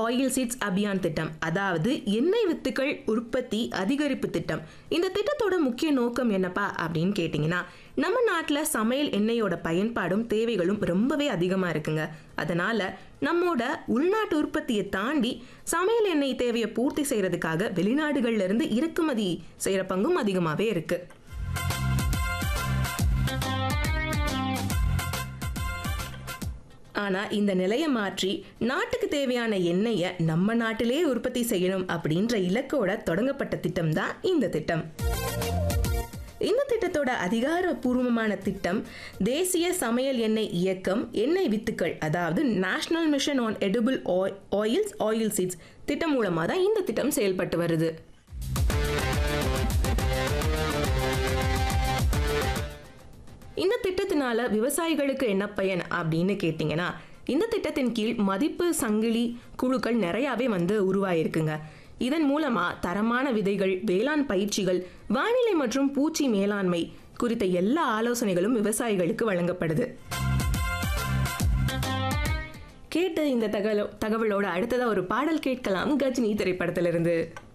oil seeds Abhiyan திட்டம் அதாவது எண்ணெய் வித்துக்கள் உற்பத்தி அதிகரிப்பு திட்டம் இந்த திட்டத்தோட முக்கிய நோக்கம் என்னப்பா அப்படின்னு கேட்டிங்கன்னா நம்ம நாட்டில் சமையல் எண்ணெயோட பயன்பாடும் தேவைகளும் ரொம்பவே அதிகமாக இருக்குங்க அதனால நம்மோட உள்நாட்டு உற்பத்தியை தாண்டி சமையல் எண்ணெய் தேவையை பூர்த்தி செய்யறதுக்காக வெளிநாடுகள்ல இருந்து இறக்குமதி செய்யற பங்கும் அதிகமாகவே இருக்கு ஆனா இந்த நிலையை மாற்றி நாட்டுக்கு தேவையான எண்ணெயை நம்ம நாட்டிலே உற்பத்தி செய்யணும் அப்படின்ற இலக்கோட தொடங்கப்பட்ட திட்டம் தான் இந்த திட்டம் இந்த திட்டத்தோட அதிகாரப்பூர்வமான திட்டம் தேசிய சமையல் எண்ணெய் இயக்கம் எண்ணெய் வித்துக்கள் அதாவது national mission on edible oils oil seeds திட்டம் மூலமாக தான் இந்த திட்டம் செயல்பட்டு வருது இந்த திட்டத்தினால விவசாயிகளுக்கு என்ன பயன் அப்படின்னு கேட்டிங்கன்னா இந்த திட்டத்தின் கீழ் மதிப்பு சங்கிலி குழுக்கள் நிறையாவே வந்து உருவாயிருக்குங்க இதன் மூலமா தரமான விதைகள் வேளாண் பயிற்சிகள் வானிலை மற்றும் பூச்சி மேலாண்மை குறித்த எல்லா ஆலோசனைகளும் விவசாயிகளுக்கு வழங்கப்படுது கேட்ட இந்த தகவலோ தகவலோட அடுத்ததா ஒரு பாடல் கேட்கலாம் கஜினி திரைப்படத்திலிருந்து